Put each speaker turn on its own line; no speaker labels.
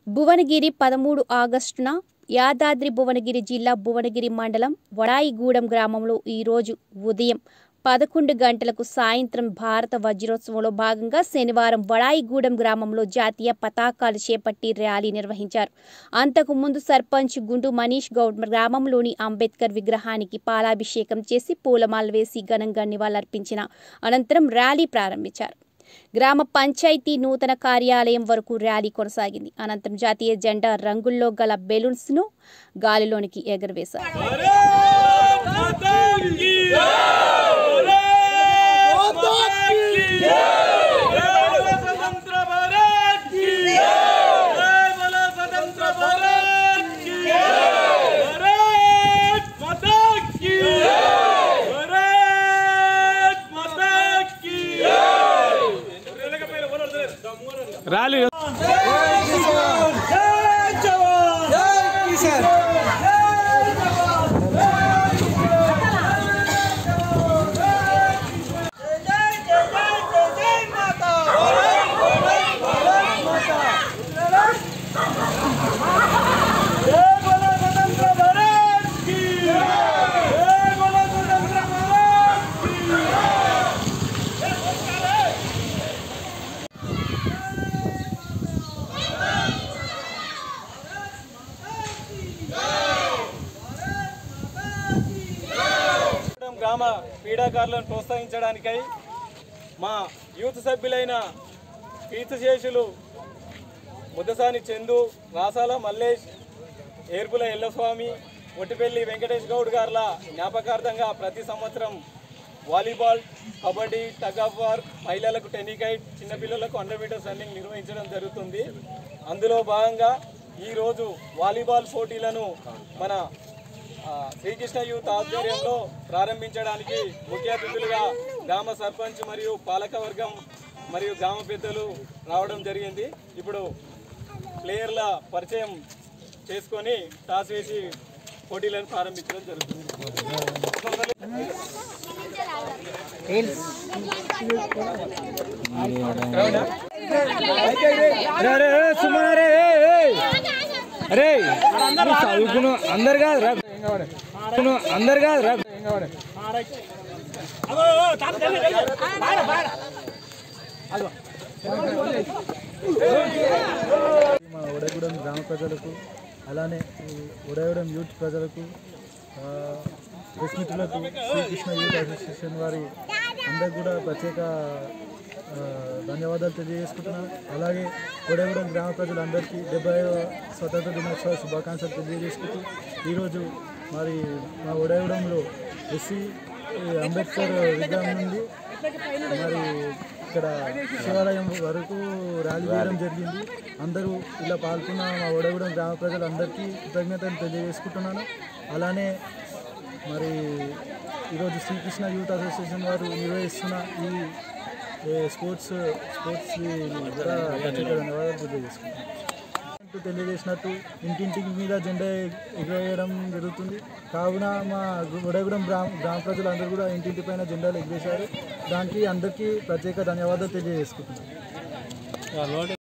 భువనగిరి పదమూడు ఆగస్టున యాదాద్రి భువనగిరి జిల్లా భువనగిరి మండలం వడాయిగూడెం గ్రామంలో ఈరోజు ఉదయం పదకొండు గంటలకు సాయంత్రం భారత వజ్రోత్సవంలో భాగంగా శనివారం వడాయిగూడెం గ్రామంలో జాతీయ పతాకాలు చేపట్టి ర్యాలీ నిర్వహించారు అంతకు ముందు సర్పంచ్ గుండు మనీష్ గౌడ్ గ్రామంలోని అంబేద్కర్ విగ్రహానికి పాలాభిషేకం చేసి పూలమాల వేసి ఘనంగా నివాళులర్పించిన అనంతరం ర్యాలీ ప్రారంభించారు గ్రామ పంచాయతీ నూతన కార్యాలయం వరకు ర్యాలీ కొనసాగింది అనంతరం జాతీయ జెండా రంగుల్లో గల బెలూన్స్ ను గాలిలోనికి ఎగరవేశారు
भारत माता की भारत माता की जय बोलो स्वतंत्र भारत की जय बोलो स्वतंत्र भारत की भारत माता की भारत माता की ర్యాలీ జై జవాన్ जय बोलो स्वतंत्र भारत की जय बोलो स्वतंत्र भारत की గ్రామ క్రీడాకారులను ప్రోత్సహించడానికై మా యూత్ సభ్యులైన కీర్తిశేషులు ముద్దసాని చందు రాసాల మల్లేష్ ఏర్పుల ఎల్లస్వామి ఒట్టిపల్లి వెంకటేష్ గౌడ్ గార్ల జ్ఞాపకార్థంగా ప్రతి సంవత్సరం volleyball kabaddi tug of war మహిళలకు టెన్నికైట్ చిన్నపిల్లలకు హండ్రెడ్ మీటర్స్ రన్నింగ్ నిర్వహించడం జరుగుతుంది అందులో భాగంగా ఈరోజు వాలీబాల్ పోటీలను మన ఆ, శ్రీకృష్ణ యూత్ ఆధ్వర్యంలో ప్రారంభించడానికి ముఖ్య అతిథులుగా గ్రామ సర్పంచ్ మరియు పాలకవర్గం మరియు గ్రామ పెద్దలు రావడం జరిగింది ఇప్పుడు ప్లేయర్ల పరిచయం చేసుకొని టాస్ వేసి పోటీలను ప్రారంభించడం జరుగుతుంది
అరే చదువుకున్న అందరు కాదు రా అందరు కాదు రా
మా ఉడగూడెం గ్రామ ప్రజలకు అలానే ఈ ఉడగూడెం యూత్ ప్రజలకు ఆ, ప్రెస్ మిత్రులకు శ్రీకృష్ణ యూత్ అసోసియేషన్ వారి అందరికి కూడా ప్రత్యేక ఆ, ధన్యవాదాలు తెలియజేసుకుంటున్నాను అలాగే ఉడగూడెం గ్రామ ప్రజలందరికీ డెబ్బై స్వతంత్ర దినోత్సవ శుభాకాంక్షలు తెలియజేసుకుంటూ ఈరోజు మరి మా ఉడగూడెంలో ఎస్సీ అంబేద్కర్ విగ్రహం నుండి మరి ఇక్కడ శివాలయం వరకు ర్యాలీ చేయడం జరిగింది అందరూ ఇలా పాల్గొన్న మా ఓడగూడెం గ్రామ ప్రజలందరికీ కృతజ్ఞతలు తెలియజేసుకుంటున్నాను అలానే మరి ఈరోజు శ్రీకృష్ణ యూత్ అసోసియేషన్ వారు నిర్వహిస్తున్న ఈ ఏ, స్పోర్ట్స్ స్పోర్ట్స్ కూడా ప్రత్యేక ధన్యవాదాలు తెలియజేసుకుంటున్నాను అంటూ తెలియజేసినట్టు ఇంటింటికి మీద జెండా ఎగరేయడం జరుగుతుంది కావున మా ఉడగూడెం గ్రామ గ్రామ ప్రజలందరూ కూడా ఇంటింటి పైన జెండాలు ఎగరేశారు దానికి అందరికీ ప్రత్యేక ధన్యవాదాలు తెలియజేసుకుంటున్నాను